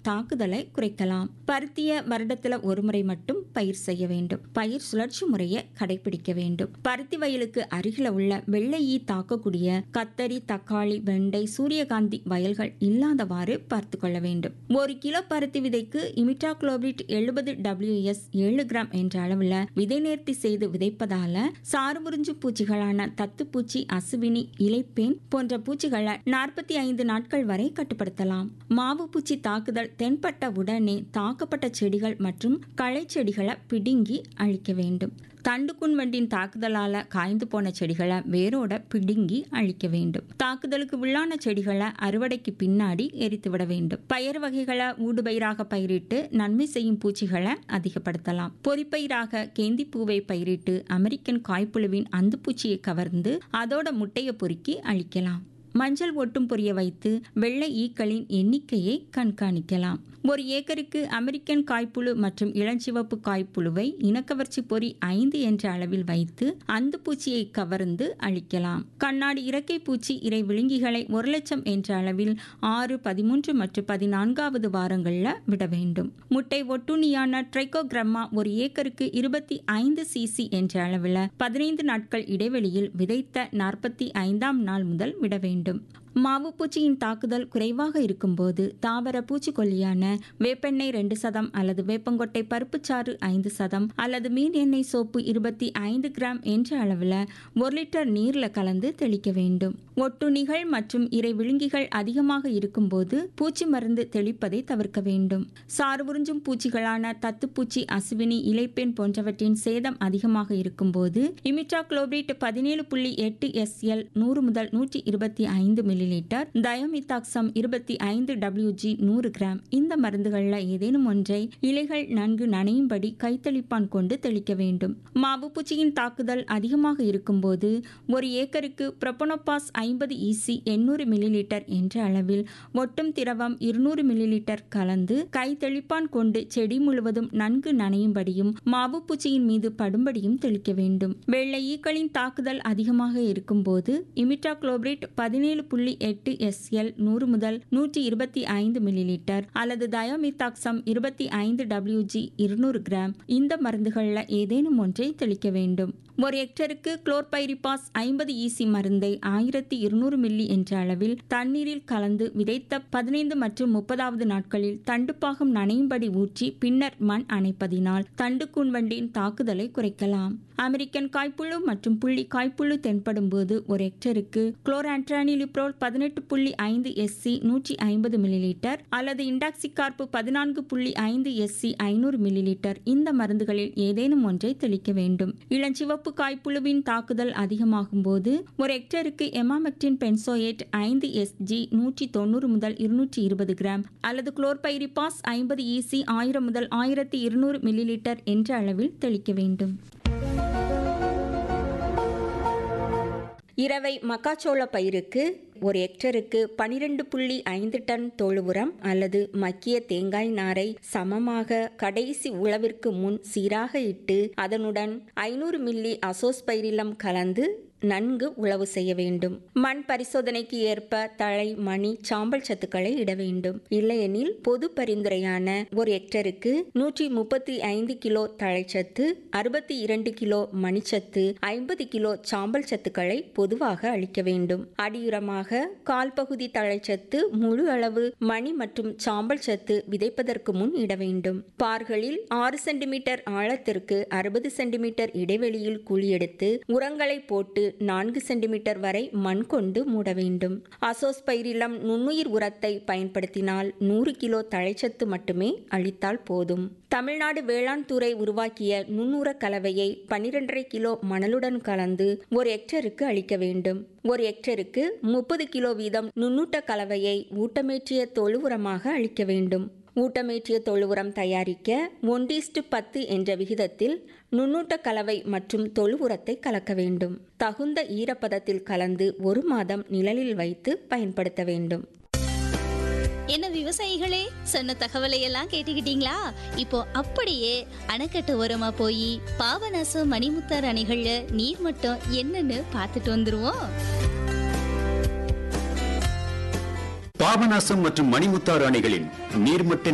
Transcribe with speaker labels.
Speaker 1: தாக்குதலை குறைக்கலாம் பருத்திய வருடத்துல ஒருமுறை மட்டும் பயிர் செய்ய வேண்டும் பயிர் சுழற்சி முறையை கடைபிடிக்க வேண்டும் பருத்தி வயலுக்கு அருகில உள்ள வெள்ளை ஈ தாக்கக்கூடிய கத்தரி தக்காளி வெண்டை சூரியகாந்தி வயல்கள் இல்லாதவாறு பார்த்து கொள்ள வேண்டும் ஒரு கிலோ பருத்தி விதைக்கு இமிட்டாக்ளோபிட் எழுபது டபிள்யூஎஸ் ஏழு கிராம் என்ற அளவுல விதை நேர்த்தி செய்து விதைப்பதால சாறுமுறிஞ்சு பூச்சிகளான தத்துப்பூச்சி அசுவினி இலைப்பேன் போன்ற பூச்சிகளை நாற்பத்தி ஐந்து நாட்கள் வரை கட்டுப்படுத்தலாம் மாவு பூச்சி தாக்குதல் தென்பட்ட உடனே தாக்கப்பட்ட செடிகள் மற்றும் களை செடிகளை பிடுங்கி அழிக்க வேண்டும் தண்டுக்குண்வண்டின் தாக்குதலால காய்ந்து போன செடிகளை வேரோட பிடுங்கி அழிக்க வேண்டும் தாக்குதலுக்கு உள்ளான செடிகளை அறுவடைக்கு பின்னாடி எரித்து விட வேண்டும் பயிர் வகைகளை ஊடுபயிராக பயிரிட்டு நன்மை செய்யும் பூச்சிகளை அதிகப்படுத்தலாம் பொறிப்பயிராக கேந்தி பூவை பயிரிட்டு அமெரிக்கன் காய்ப்புழுவின் அந்துப்பூச்சியை கவர்ந்து அதோட முட்டையை பொறுக்கி அழிக்கலாம் மஞ்சள் ஒட்டும் பொரிய வைத்து வெள்ளை ஈக்களின் எண்ணிக்கையை கண்காணிக்கலாம் ஒரு ஏக்கருக்கு அமெரிக்கன் காய்ப்புழு மற்றும் இளஞ்சிவப்பு காய்ப்புழுவை இனக்கவர்ச்சி பொறி ஐந்து என்ற அளவில் வைத்து அந்த பூச்சியை கவர்ந்து அழிக்கலாம் கண்ணாடி இறக்கை பூச்சி இறை விழுங்கிகளை ஒரு லட்சம் என்ற அளவில் ஆறு பதிமூன்று மற்றும் பதினான்காவது வாரங்களில் விட வேண்டும் முட்டை ஒட்டுண்ணியான ட்ரைகோகிரம்மா ஒரு ஏக்கருக்கு இருபத்தி ஐந்து சிசி என்ற அளவில் பதினைந்து நாட்கள் இடைவெளியில் விதைத்த நாற்பத்தி ஐந்தாம் நாள் முதல் விட வேண்டும் மாவு பூச்சியின் தாக்குதல் குறைவாக இருக்கும்போது தாவர பூச்சிக்கொல்லியான வேப்பெண்ணெய் ரெண்டு சதம் அல்லது வேப்பங்கொட்டை பருப்புச்சாறு ஐந்து சதம் அல்லது மீன் எண்ணெய் சோப்பு இருபத்தி ஐந்து கிராம் என்ற அளவில் ஒரு லிட்டர் நீரில் கலந்து தெளிக்க வேண்டும் ஒட்டுண்ணிகள் மற்றும் இறை விழுங்கிகள் அதிகமாக இருக்கும்போது பூச்சி மருந்து தெளிப்பதை தவிர்க்க வேண்டும் சாறு உறிஞ்சும் பூச்சிகளான தத்துப்பூச்சி அசுவினி இலைப்பெண் போன்றவற்றின் சேதம் அதிகமாக இருக்கும்போது இமிட்டாக்ளோபிரேட் பதினேழு புள்ளி எட்டு எஸ்எல் நூறு முதல் நூற்றி இருபத்தி ஐந்து மில்லிலிட்டர் டயோமித்தாக்சம் இருபத்தி ஐந்து டபிள்யூஜி நூறு கிராம் இந்த மருந்துகளில் ஏதேனும் ஒன்றை இலைகள் நன்கு நனையும்படி கைத்தளிப்பான் கொண்டு தெளிக்க வேண்டும் மாவு பூச்சியின் தாக்குதல் அதிகமாக இருக்கும்போது ஒரு ஏக்கருக்கு ப்ரொபனோபாஸ் ஐம்பது இசி எண்ணூறு மில்லிலிட்டர் என்ற அளவில் ஒட்டும் திரவம் இருநூறு மில்லிலிட்டர் கலந்து கை தெளிப்பான் கொண்டு செடி முழுவதும் நன்கு நனையும்படியும் மாவு பூச்சியின் மீது படும்படியும் தெளிக்க வேண்டும் வெள்ளை ஈக்களின் தாக்குதல் அதிகமாக இருக்கும்போது இமிட்டாக்ளோபிரேட் பதினேழு புள்ளி எட்டு எஸ்எல் நூறு முதல் நூற்றி இருபத்தி ஐந்து மில்லிலிட்டர் அல்லது தயோமித்தாக்சம் இருபத்தி ஐந்து டபிள்யூஜி இருநூறு கிராம் இந்த மருந்துகளில் ஏதேனும் ஒன்றை தெளிக்க வேண்டும் ஒரு ஹெக்டருக்கு குளோர்பைரிபாஸ் ஐம்பது ஈசி மருந்தை ஆயிரத்தி இருநூறு மில்லி என்ற அளவில் தண்ணீரில் கலந்து விதைத்த பதினைந்து மற்றும் முப்பதாவது நாட்களில் தண்டுப்பாகம் நனையும்படி ஊற்றி பின்னர் மண் அணைப்பதினால் தண்டுக்கூன்வண்டின் தாக்குதலை குறைக்கலாம் அமெரிக்கன் காய்ப்புழு மற்றும் புள்ளி காய்ப்புழு தென்படும் போது ஒரு ஹெக்டருக்கு குளோரான்ட்ரானிலிப்ரோல் பதினெட்டு புள்ளி ஐந்து எஸ்சி நூற்றி ஐம்பது மில்லிலிட்டர் அல்லது இண்டாக்சிகார்ப்பு பதினான்கு புள்ளி ஐந்து எஸ்சி ஐநூறு மில்லிலிட்டர் இந்த மருந்துகளில் ஏதேனும் ஒன்றை தெளிக்க வேண்டும் இளஞ்சிவப்பு காய்ப்புழுவின் தாக்குதல் அதிகமாகும் போது ஒரு ஹெக்டருக்கு எமாமெக்டின் பென்சோயேட் ஐந்து எஸ்ஜி நூற்றி தொண்ணூறு முதல் இருநூற்றி இருபது கிராம் அல்லது குளோர்பைரிபாஸ் ஐம்பது இசி ஆயிரம் முதல் ஆயிரத்தி இருநூறு மில்லிலிட்டர் என்ற அளவில் தெளிக்க வேண்டும் இரவை மக்காச்சோள பயிருக்கு ஒரு ஹெக்டருக்கு பனிரெண்டு புள்ளி ஐந்து டன் தொழு உரம் அல்லது மக்கிய தேங்காய் நாரை சமமாக கடைசி உழவிற்கு முன் சீராக இட்டு அதனுடன் ஐநூறு மில்லி அசோஸ்பைரிலம் கலந்து நன்கு உழவு செய்ய வேண்டும் மண் பரிசோதனைக்கு ஏற்ப தழை மணி சாம்பல் சத்துக்களை இட வேண்டும் இல்லையெனில் பொது பரிந்துரையான ஒரு ஹெக்டருக்கு நூற்றி முப்பத்தி ஐந்து கிலோ தழைச்சத்து அறுபத்தி இரண்டு கிலோ மணிச்சத்து ஐம்பது கிலோ சாம்பல் சத்துக்களை பொதுவாக அளிக்க வேண்டும் அடியுரமாக கால் பகுதி தழைச்சத்து முழு அளவு மணி மற்றும் சாம்பல் சத்து விதைப்பதற்கு முன் இட வேண்டும் பார்களில் ஆறு சென்டிமீட்டர் ஆழத்திற்கு அறுபது சென்டிமீட்டர் இடைவெளியில் குழி எடுத்து உரங்களை போட்டு நான்கு சென்டிமீட்டர் வரை மண் கொண்டு மூட வேண்டும் அசோஸ்பைரிலம் நுண்ணுயிர் உரத்தை பயன்படுத்தினால் நூறு கிலோ தழைச்சத்து மட்டுமே அளித்தால் போதும் தமிழ்நாடு வேளாண் துறை உருவாக்கிய நுண்ணுர கலவையை பனிரெண்டரை கிலோ மணலுடன் கலந்து ஒரு ஹெக்டருக்கு அளிக்க வேண்டும் ஒரு ஹெக்டருக்கு முப்பது கிலோ வீதம் நுண்ணூட்ட கலவையை ஊட்டமேற்றிய தொழு உரமாக அளிக்க வேண்டும் ஊட்டமேற்றிய தொழு உரம் தயாரிக்க ஒன்றிஸ்டு பத்து என்ற விகிதத்தில் நுண்ணூட்ட கலவை மற்றும் தொழு உரத்தை கலக்க வேண்டும் தகுந்த ஈரப்பதத்தில் கலந்து ஒரு மாதம் நிழலில் வைத்து பயன்படுத்த வேண்டும்
Speaker 2: என்ன விவசாயிகளே சொன்ன தகவலை எல்லாம் கேட்டுக்கிட்டீங்களா இப்போ அப்படியே அணைக்கட்டு ஓரமா போய் பாபநாசம் மணிமுத்தார் அணைகள்ல நீர் மட்டம் என்னன்னு பார்த்துட்டு வந்துருவோம்
Speaker 3: பாபநாசம் மற்றும் மணிமுத்தாறு அணைகளின் நீர்மட்ட